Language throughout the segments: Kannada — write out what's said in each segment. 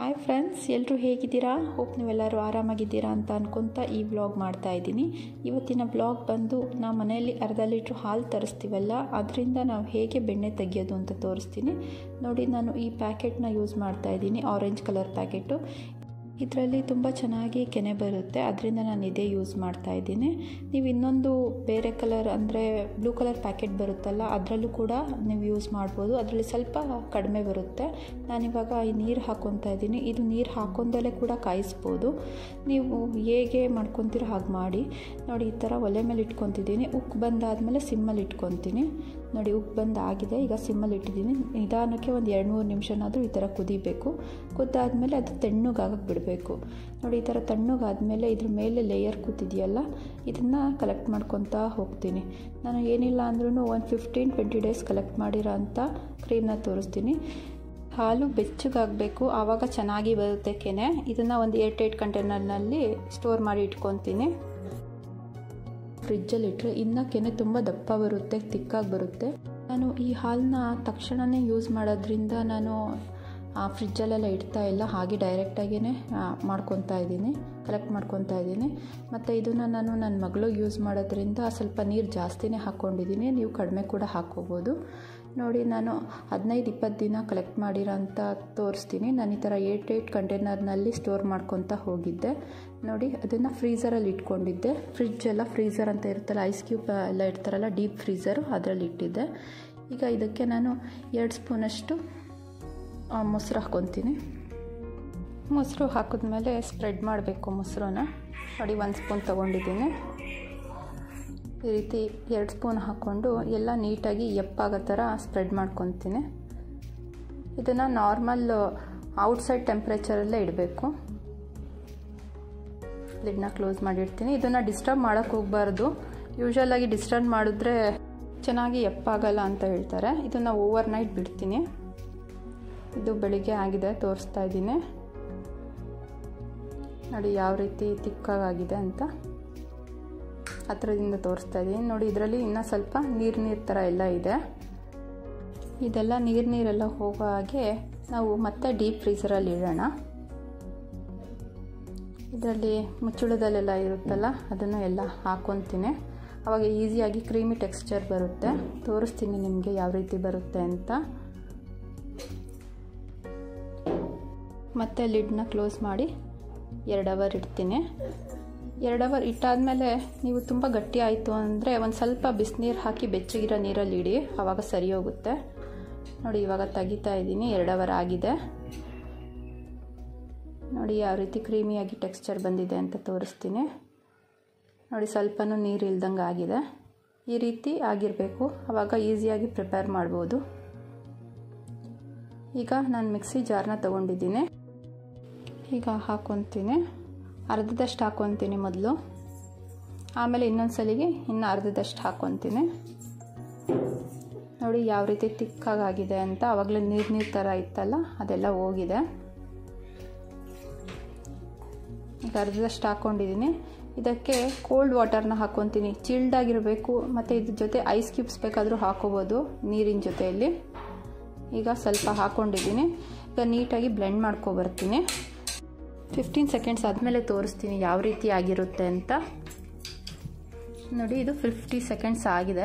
ಹಾಯ್ ಫ್ರೆಂಡ್ಸ್ ಎಲ್ಲರೂ ಹೇಗಿದ್ದೀರಾ ಹೋಪ್ ನೀವೆಲ್ಲರೂ ಆರಾಮಾಗಿದ್ದೀರಾ ಅಂತ ಅನ್ಕೊತ ಈ ವ್ಲಾಗ್ ಮಾಡ್ತಾ ಇದ್ದೀನಿ ಇವತ್ತಿನ ವ್ಲಾಗ್ ಬಂದು ನಾವು ಮನೆಯಲ್ಲಿ ಅರ್ಧ ಲೀಟ್ರ್ ಹಾಲು ತರಿಸ್ತೀವಲ್ಲ ಅದರಿಂದ ನಾವು ಹೇಗೆ ಬೆಣ್ಣೆ ತೆಗಿಯೋದು ಅಂತ ತೋರಿಸ್ತೀನಿ ನೋಡಿ ನಾನು ಈ ಪ್ಯಾಕೆಟ್ನ ಯೂಸ್ ಮಾಡ್ತಾ ಇದ್ದೀನಿ ಆರೆಂಜ್ ಕಲರ್ ಪ್ಯಾಕೆಟು ಇದರಲ್ಲಿ ತುಂಬ ಚೆನ್ನಾಗಿ ಕೆನೆ ಬರುತ್ತೆ ಅದರಿಂದ ನಾನು ಇದೇ ಯೂಸ್ ಮಾಡ್ತಾ ಇದ್ದೀನಿ ನೀವು ಇನ್ನೊಂದು ಬೇರೆ ಕಲರ್ ಅಂದರೆ ಬ್ಲೂ ಕಲರ್ ಪ್ಯಾಕೆಟ್ ಬರುತ್ತಲ್ಲ ಅದರಲ್ಲೂ ಕೂಡ ನೀವು ಯೂಸ್ ಮಾಡ್ಬೋದು ಅದರಲ್ಲಿ ಸ್ವಲ್ಪ ಕಡಿಮೆ ಬರುತ್ತೆ ನಾನಿವಾಗ ಈ ನೀರು ಹಾಕ್ಕೊತಾ ಇದ್ದೀನಿ ಇದು ನೀರು ಹಾಕೊಂಡಲ್ಲೇ ಕೂಡ ಕಾಯಿಸ್ಬೋದು ನೀವು ಹೇಗೆ ಮಾಡ್ಕೊತೀರೋ ಹಾಗೆ ಮಾಡಿ ನೋಡಿ ಈ ಥರ ಒಲೆ ಮೇಲೆ ಇಟ್ಕೊತಿದ್ದೀನಿ ಉಕ್ಕು ಬಂದಾದಮೇಲೆ ಸಿಮ್ಮಲ್ಲಿ ಇಟ್ಕೊತೀನಿ ನೋಡಿ ಉಪ್ಪು ಬಂದು ಆಗಿದೆ ಈಗ ಸಿಮ್ಮಲ್ಲಿ ಇಟ್ಟಿದ್ದೀನಿ ನಿಧಾನಕ್ಕೆ ಒಂದು ಎರಡು ಮೂರು ನಿಮಿಷನಾದರೂ ಈ ಥರ ಕುದಿಬೇಕು ಕುದ್ದಾದಮೇಲೆ ಅದು ತಣ್ಣಗಾಗಕ್ಕೆ ಬಿಡಬೇಕು ನೋಡಿ ಈ ಥರ ತಣ್ಣಗಾದಮೇಲೆ ಇದ್ರ ಮೇಲೆ ಲೇಯರ್ ಕೂತಿದೆಯಲ್ಲ ಇದನ್ನು ಕಲೆಕ್ಟ್ ಮಾಡ್ಕೊತಾ ಹೋಗ್ತೀನಿ ನಾನು ಏನಿಲ್ಲ ಅಂದ್ರೂ ಒಂದು ಫಿಫ್ಟೀನ್ ಟ್ವೆಂಟಿ ಡೇಸ್ ಕಲೆಕ್ಟ್ ಮಾಡಿರೋ ಅಂಥ ಕ್ರೀಮ್ನ ತೋರಿಸ್ತೀನಿ ಹಾಲು ಬೆಚ್ಚಗಾಗಬೇಕು ಆವಾಗ ಚೆನ್ನಾಗಿ ಬರುತ್ತೆ ಕೆನೆ ಇದನ್ನು ಒಂದು ಏಟ್ ಏಟ್ ಕಂಟೈನರ್ನಲ್ಲಿ ಸ್ಟೋರ್ ಮಾಡಿ ಇಟ್ಕೊತೀನಿ ಫ್ರಿಜ್ಜಲ್ಲಿ ಇಟ್ಟರೆ ಇನ್ನು ಕೆನೆ ತುಂಬ ದಪ್ಪ ಬರುತ್ತೆ ತಿಕ್ಕಾಗಿ ಬರುತ್ತೆ ನಾನು ಈ ಹಾಲನ್ನ ತಕ್ಷಣವೇ ಯೂಸ್ ಮಾಡೋದ್ರಿಂದ ನಾನು ಫ್ರಿಜ್ಜಲ್ಲೆಲ್ಲ ಇಡ್ತಾ ಇಲ್ಲ ಹಾಗೆ ಡೈರೆಕ್ಟಾಗಿಯೇ ಮಾಡ್ಕೊತಾ ಇದ್ದೀನಿ ಕಲೆಕ್ಟ್ ಮಾಡ್ಕೊತಾ ಇದ್ದೀನಿ ಮತ್ತು ಇದನ್ನು ನಾನು ನನ್ನ ಮಗಳು ಯೂಸ್ ಮಾಡೋದ್ರಿಂದ ಸ್ವಲ್ಪ ನೀರು ಜಾಸ್ತಿನೇ ಹಾಕ್ಕೊಂಡಿದ್ದೀನಿ ನೀವು ಕಡಿಮೆ ಕೂಡ ಹಾಕ್ಕೋಬೋದು ನೋಡಿ ನಾನು ಹದಿನೈದು ಇಪ್ಪತ್ತು ದಿನ ಕಲೆಕ್ಟ್ ಮಾಡಿರೋ ಅಂತ ತೋರಿಸ್ತೀನಿ ನಾನು ಈ ಥರ ಏಟ್ ಏಟ್ ಕಂಟೈನರ್ನಲ್ಲಿ ಸ್ಟೋರ್ ಮಾಡ್ಕೊತಾ ಹೋಗಿದ್ದೆ ನೋಡಿ ಅದನ್ನು ಫ್ರೀಝರಲ್ಲಿ ಇಟ್ಕೊಂಡಿದ್ದೆ ಫ್ರಿಡ್ಜ್ ಎಲ್ಲ ಫ್ರೀಝರ್ ಅಂತ ಇರುತ್ತಲ್ಲ ಐಸ್ ಕ್ಯೂಬ್ ಎಲ್ಲ ಇರ್ತಾರಲ್ಲ ಡೀಪ್ ಫ್ರೀಝರು ಅದರಲ್ಲಿ ಇಟ್ಟಿದ್ದೆ ಈಗ ಇದಕ್ಕೆ ನಾನು ಎರಡು ಸ್ಪೂನಷ್ಟು ಮೊಸರು ಹಾಕ್ಕೊತೀನಿ ಮೊಸರು ಹಾಕಿದ್ಮೇಲೆ ಸ್ಪ್ರೆಡ್ ಮಾಡಬೇಕು ಮೊಸರನ್ನ ನೋಡಿ ಒಂದು ಸ್ಪೂನ್ ತೊಗೊಂಡಿದ್ದೀನಿ ಈ ರೀತಿ ಎರಡು ಸ್ಪೂನ್ ಹಾಕ್ಕೊಂಡು ಎಲ್ಲ ನೀಟಾಗಿ ಎಪ್ಪಾಗೋ ಥರ ಸ್ಪ್ರೆಡ್ ಮಾಡ್ಕೊತೀನಿ ಇದನ್ನು ನಾರ್ಮಲ್ ಔಟ್ಸೈಡ್ ಟೆಂಪ್ರೇಚರಲ್ಲೇ ಇಡಬೇಕು ಲಿಡ್ನ ಕ್ಲೋಸ್ ಮಾಡಿರ್ತೀನಿ ಇದನ್ನು ಡಿಸ್ಟರ್ಬ್ ಮಾಡೋಕ್ಕೆ ಹೋಗಬಾರ್ದು ಯೂಶ್ವಲಾಗಿ ಡಿಸ್ಟರ್ಬ್ ಮಾಡಿದ್ರೆ ಚೆನ್ನಾಗಿ ಎಪ್ಪಾಗಲ್ಲ ಅಂತ ಹೇಳ್ತಾರೆ ಇದನ್ನು ಓವರ್ ನೈಟ್ ಬಿಡ್ತೀನಿ ಇದು ಬೆಳಿಗ್ಗೆ ಆಗಿದೆ ತೋರಿಸ್ತಾ ಇದ್ದೀನಿ ನೋಡಿ ಯಾವ ರೀತಿ ತಿಕ್ಕಾಗಿದೆ ಅಂತ ಹತ್ರದಿಂದ ತೋರಿಸ್ತಾ ಇದ್ದೀನಿ ನೋಡಿ ಇದರಲ್ಲಿ ಇನ್ನೂ ಸ್ವಲ್ಪ ನೀರು ನೀರು ಥರ ಎಲ್ಲ ಇದೆ ಇದೆಲ್ಲ ನೀರು ನೀರೆಲ್ಲ ಹೋಗೋ ಹಾಗೆ ನಾವು ಮತ್ತೆ ಡೀಪ್ ಫ್ರೀಸರಲ್ಲಿ ಇಡೋಣ ಇದರಲ್ಲಿ ಮುಚ್ಚುಳದಲ್ಲೆಲ್ಲ ಇರುತ್ತಲ್ಲ ಅದನ್ನು ಎಲ್ಲ ಹಾಕ್ಕೊತೀನಿ ಆವಾಗ ಈಸಿಯಾಗಿ ಕ್ರೀಮಿ ಟೆಕ್ಸ್ಚರ್ ಬರುತ್ತೆ ತೋರಿಸ್ತೀನಿ ನಿಮಗೆ ಯಾವ ರೀತಿ ಬರುತ್ತೆ ಅಂತ ಮತ್ತೆ ಲಿಡ್ನ ಕ್ಲೋಸ್ ಮಾಡಿ ಎರಡು ಅವರ್ ಇಡ್ತೀನಿ ಎರಡು ಅವರ್ ಇಟ್ಟಾದಮೇಲೆ ನೀವು ತುಂಬ ಗಟ್ಟಿ ಆಯಿತು ಅಂದರೆ ಒಂದು ಸ್ವಲ್ಪ ಬಿಸಿನೀರು ಹಾಕಿ ಬೆಚ್ಚಗಿರೋ ನೀರಲ್ಲಿ ಇಡಿ ಆವಾಗ ಸರಿ ಹೋಗುತ್ತೆ ನೋಡಿ ಇವಾಗ ತೆಗಿತಾ ಇದ್ದೀನಿ ಎರಡು ಅವರ್ ಆಗಿದೆ ನೋಡಿ ಯಾವ ರೀತಿ ಕ್ರೀಮಿಯಾಗಿ ಟೆಕ್ಸ್ಚರ್ ಬಂದಿದೆ ಅಂತ ತೋರಿಸ್ತೀನಿ ನೋಡಿ ಸ್ವಲ್ಪನೂ ನೀರು ಇಲ್ದಂಗೆ ಆಗಿದೆ ಈ ರೀತಿ ಆಗಿರಬೇಕು ಆವಾಗ ಈಸಿಯಾಗಿ ಪ್ರಿಪೇರ್ ಮಾಡ್ಬೋದು ಈಗ ನಾನು ಮಿಕ್ಸಿ ಜಾರ್ನ ತೊಗೊಂಡಿದ್ದೀನಿ ಈಗ ಹಾಕ್ಕೊತೀನಿ ಅರ್ಧದಷ್ಟು ಹಾಕ್ಕೊತೀನಿ ಮೊದಲು ಆಮೇಲೆ ಇನ್ನೊಂದು ಸಲಿಗೆ ಇನ್ನು ಅರ್ಧದಷ್ಟು ಹಾಕ್ಕೊತೀನಿ ನೋಡಿ ಯಾವ ರೀತಿ ತಿಕ್ಕಾಗಿದೆ ಅಂತ ಆವಾಗಲೇ ನೀರು ನೀರು ಥರ ಇತ್ತಲ್ಲ ಅದೆಲ್ಲ ಹೋಗಿದೆ ಈಗ ಅರ್ಧದಷ್ಟು ಹಾಕ್ಕೊಂಡಿದ್ದೀನಿ ಇದಕ್ಕೆ ಕೋಲ್ಡ್ ವಾಟರ್ನ ಹಾಕ್ಕೊತೀನಿ ಚಿಲ್ಡ್ ಆಗಿರಬೇಕು ಮತ್ತು ಇದ್ರ ಜೊತೆ ಐಸ್ ಕ್ಯೂಬ್ಸ್ ಬೇಕಾದರೂ ಹಾಕೋಬೋದು ನೀರಿನ ಜೊತೆಯಲ್ಲಿ ಈಗ ಸ್ವಲ್ಪ ಹಾಕ್ಕೊಂಡಿದ್ದೀನಿ ಈಗ ನೀಟಾಗಿ ಬ್ಲೆಂಡ್ ಮಾಡ್ಕೊಬರ್ತೀನಿ ಫಿಫ್ಟೀನ್ ಸೆಕೆಂಡ್ಸ್ ಆದಮೇಲೆ ತೋರಿಸ್ತೀನಿ ಯಾವ ರೀತಿ ಆಗಿರುತ್ತೆ ಅಂತ ನೋಡಿ ಇದು ಫಿಫ್ಟಿ ಸೆಕೆಂಡ್ಸ್ ಆಗಿದೆ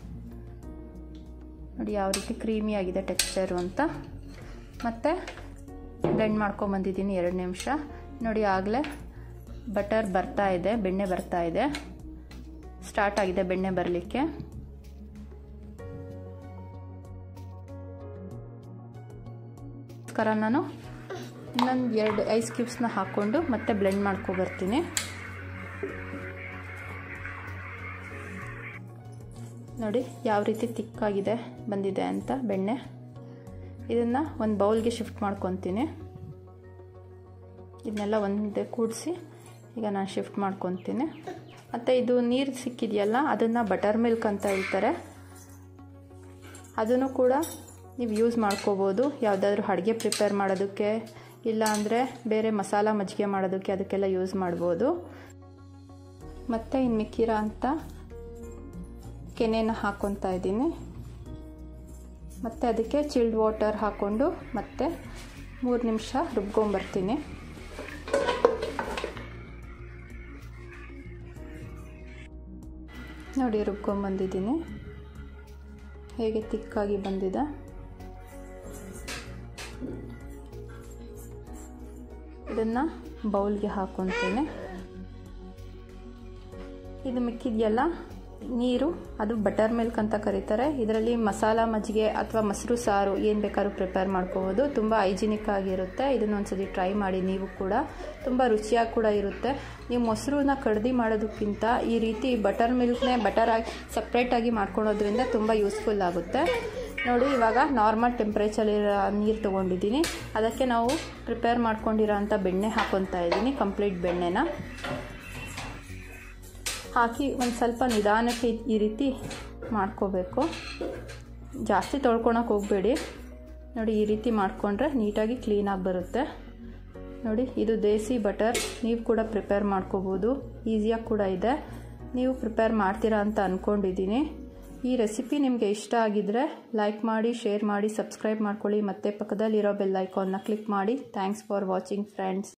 ನೋಡಿ ಯಾವ ರೀತಿ ಕ್ರೀಮಿ ಆಗಿದೆ ಟೆಕ್ಸ್ಚರು ಅಂತ ಮತ್ತು ಬ್ಲೆಂಡ್ ಮಾಡ್ಕೊಂಬಂದಿದ್ದೀನಿ ಎರಡು ನಿಮಿಷ ನೋಡಿ ಆಗಲೇ ಬಟರ್ ಬರ್ತಾ ಇದೆ ಬೆಣ್ಣೆ ಬರ್ತಾ ಇದೆ ಸ್ಟಾರ್ಟ್ ಆಗಿದೆ ಬೆಣ್ಣೆ ಬರಲಿಕ್ಕೆ ಅದಕ್ಕೋಸ್ಕರ ನಾನು ಇನ್ನೊಂದು ಎರಡು ಐಸ್ ಕ್ಯೂಬ್ಸ್ನ ಹಾಕ್ಕೊಂಡು ಮತ್ತೆ ಬ್ಲೆಂಡ್ ಮಾಡ್ಕೊಬರ್ತೀನಿ ನೋಡಿ ಯಾವ ರೀತಿ ತಿಕ್ಕಾಗಿದೆ ಬಂದಿದೆ ಅಂತ ಬೆಣ್ಣೆ ಇದನ್ನು ಒಂದು ಬೌಲ್ಗೆ ಶಿಫ್ಟ್ ಮಾಡ್ಕೊತೀನಿ ಇದನ್ನೆಲ್ಲ ಒಂದೇ ಕೂಡಿಸಿ ಈಗ ನಾನು ಶಿಫ್ಟ್ ಮಾಡ್ಕೊತೀನಿ ಮತ್ತು ಇದು ನೀರು ಸಿಕ್ಕಿದೆಯಲ್ಲ ಅದನ್ನು ಬಟರ್ ಮಿಲ್ಕ್ ಅಂತ ಹೇಳ್ತಾರೆ ಅದನ್ನು ಕೂಡ ನೀವು ಯೂಸ್ ಮಾಡ್ಕೋಬೋದು ಯಾವುದಾದ್ರೂ ಅಡುಗೆ ಪ್ರಿಪೇರ್ ಮಾಡೋದಕ್ಕೆ ಇಲ್ಲ ಅಂದರೆ ಬೇರೆ ಮಸಾಲ ಮಜ್ಜಿಗೆ ಮಾಡೋದಕ್ಕೆ ಅದಕ್ಕೆಲ್ಲ ಯೂಸ್ ಮಾಡ್ಬೋದು ಮತ್ತು ಇನ್ನು ಮಿಕ್ಕಿರೋ ಅಂತ ಕೆನೆನ ಹಾಕ್ಕೊತಾ ಇದ್ದೀನಿ ಮತ್ತು ಅದಕ್ಕೆ ಚಿಲ್ಡ್ ವಾಟರ್ ಹಾಕ್ಕೊಂಡು ಮತ್ತೆ ಮೂರು ನಿಮಿಷ ರುಬ್ಕೊಂಬರ್ತೀನಿ ನೋಡಿ ರುಬ್ಕೊಂಬಂದಿದ್ದೀನಿ ಹೇಗೆ ತಿಕ್ಕಾಗಿ ಬಂದಿದೆ ಇದನ್ನು ಬೌಲ್ಗೆ ಹಾಕ್ಕೊತೀನಿ ಇದು ಮಿಕ್ಕಿದೆಯಲ್ಲ ನೀರು ಅದು ಬಟರ್ ಮಿಲ್ಕ್ ಅಂತ ಕರೀತಾರೆ ಇದರಲ್ಲಿ ಮಸಾಲ ಮಜ್ಜಿಗೆ ಅಥವಾ ಮೊಸರು ಸಾರು ಏನು ಬೇಕಾದ್ರೂ ಪ್ರಿಪೇರ್ ಮಾಡ್ಕೋಬೋದು ತುಂಬ ಹೈಜಿನಿಕ್ ಆಗಿರುತ್ತೆ ಇದನ್ನೊಂದ್ಸತಿ ಟ್ರೈ ಮಾಡಿ ನೀವು ಕೂಡ ತುಂಬ ರುಚಿಯಾಗಿ ಕೂಡ ಇರುತ್ತೆ ನೀವು ಮೊಸರನ್ನ ಕಡ್ದು ಮಾಡೋದಕ್ಕಿಂತ ಈ ರೀತಿ ಬಟರ್ ಮಿಲ್ಕ್ನೇ ಬಟರ್ ಆಗಿ ಸಪ್ರೇಟಾಗಿ ಮಾಡ್ಕೊಳೋದ್ರಿಂದ ತುಂಬ ಯೂಸ್ಫುಲ್ ಆಗುತ್ತೆ ನೋಡಿ ಇವಾಗ ನಾರ್ಮಲ್ ಟೆಂಪ್ರೇಚರಿರೋ ನೀರು ತೊಗೊಂಡಿದ್ದೀನಿ ಅದಕ್ಕೆ ನಾವು ಪ್ರಿಪೇರ್ ಮಾಡ್ಕೊಂಡಿರೋ ಅಂಥ ಬೆಣ್ಣೆ ಹಾಕ್ಕೊತಾ ಇದ್ದೀನಿ ಕಂಪ್ಲೀಟ್ ಬೆಣ್ಣೆನ ಹಾಕಿ ಒಂದು ಸ್ವಲ್ಪ ನಿಧಾನಕ್ಕೆ ಈ ರೀತಿ ಮಾಡ್ಕೋಬೇಕು ಜಾಸ್ತಿ ತೊಳ್ಕೊಳಕ್ಕೆ ಹೋಗಬೇಡಿ ನೋಡಿ ಈ ರೀತಿ ಮಾಡಿಕೊಂಡ್ರೆ ನೀಟಾಗಿ ಕ್ಲೀನಾಗಿ ಬರುತ್ತೆ ನೋಡಿ ಇದು ದೇಸಿ ಬಟರ್ ನೀವು ಕೂಡ ಪ್ರಿಪೇರ್ ಮಾಡ್ಕೋಬೋದು ಈಸಿಯಾಗಿ ಕೂಡ ಇದೆ ನೀವು ಪ್ರಿಪೇರ್ ಮಾಡ್ತೀರಾ ಅಂತ ಅಂದ್ಕೊಂಡಿದ್ದೀನಿ ಈ ರೆಸಿಪಿ ನಿಮಗೆ ಇಷ್ಟ ಆಗಿದ್ದರೆ ಲೈಕ್ ಮಾಡಿ ಶೇರ್ ಮಾಡಿ ಸಬ್ಸ್ಕ್ರೈಬ್ ಮಾಡ್ಕೊಳ್ಳಿ ಮತ್ತು ಪಕ್ಕದಲ್ಲಿರೋ ಬೆಲ್ ಐಕಾನ್ನ ಕ್ಲಿಕ್ ಮಾಡಿ ಥ್ಯಾಂಕ್ಸ್ ಫಾರ್ ವಾಚಿಂಗ್ ಫ್ರೆಂಡ್ಸ್